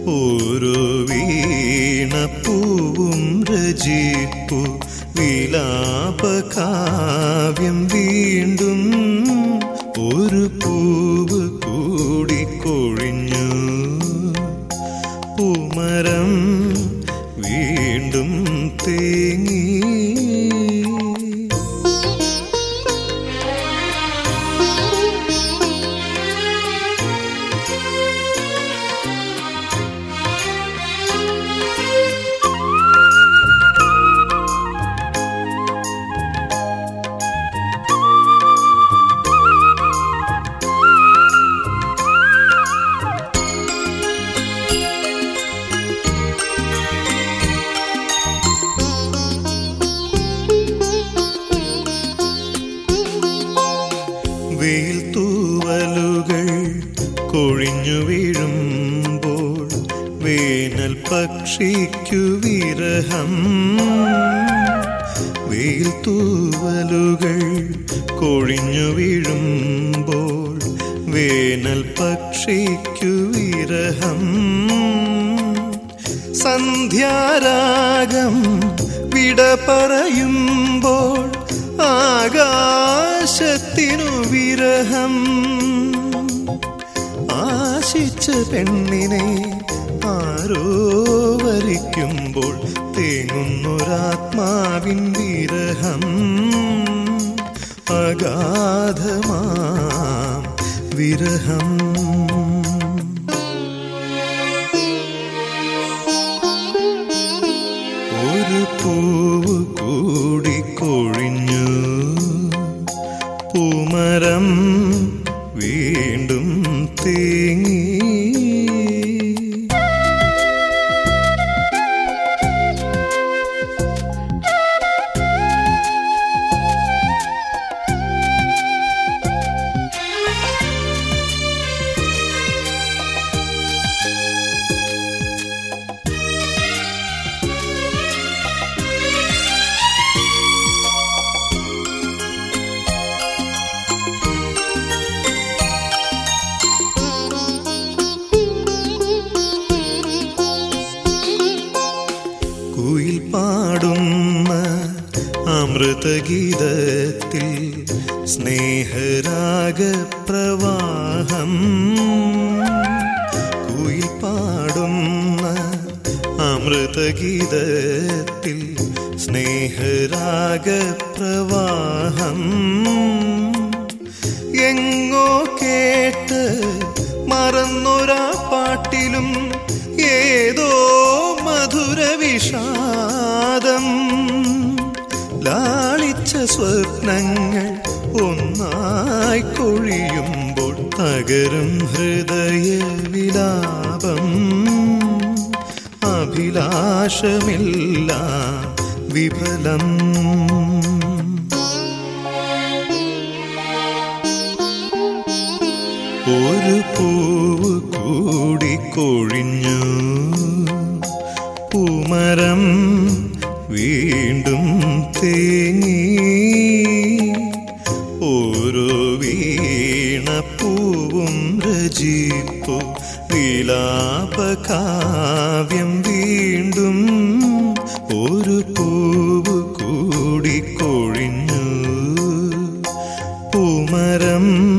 ഓരോ വീണപ്പൂവും രചിപ്പു വിലാപകാവ്യം വീണ്ടും ഒരു പൂവ് കൂടി കൊഴിഞ്ഞു പൂമരം വീണ്ടും തേങ്ങി വെയിൽ തൂവലുകൾ കൊഴിഞ്ഞു വീഴുമ്പോൾ വേനൽ പക്ഷിക്കു വിരഹം വെയിൽ തൂവലുകൾ കൊഴിഞ്ഞു വീഴുമ്പോൾ വേനൽ പക്ഷിക്കു വിരഹം സന്ധ്യാരാഗം വിട പറയുമ്പോൾ ആകാശത്തിനു വിരഹം ആശിച്ച പെണ്ണിനെ ആരോ വരിക്കുമ്പോൾ തേങ്ങുന്നൊരാത്മാവിൻ വിരഹം അഗാധമാം വിരഹം ഒരു പൂവ് കൂടി കൊഴിഞ്ഞു പൂമരം വീണ്ടും തേങ്ങി കുയിൽ പാടുന്ന അമൃതഗീതത്തിൽ സ്നേഹരാഗപ്രവാഹം കുയിൽ പാടുന്ന അമൃതഗീതത്തിൽ സ്നേഹരാഗപ്രവാഹം എങ്ങോ കേട്ട് മറന്നൊരാ പാട്ടിലും ഏതോ മധുര വിഷാദം ലാളിച്ച സ്വപ്നങ്ങൾ ഒന്നായി കൊഴിയുമ്പോൾ തകരും ഹൃദയ വിലാപം അഭിലാഷമില്ല വിഫലം ഒരു പൂവ് കൂടി കൊഴിഞ്ഞു പൂമരം വീണ്ടും തേങ്ങി ഓരോ വീണപ്പൂവും രചിപ്പു വിലാപകാവ്യം വീണ്ടും ഒരു പൂവ് കൂടി കൊഴിഞ്ഞു പൂമരം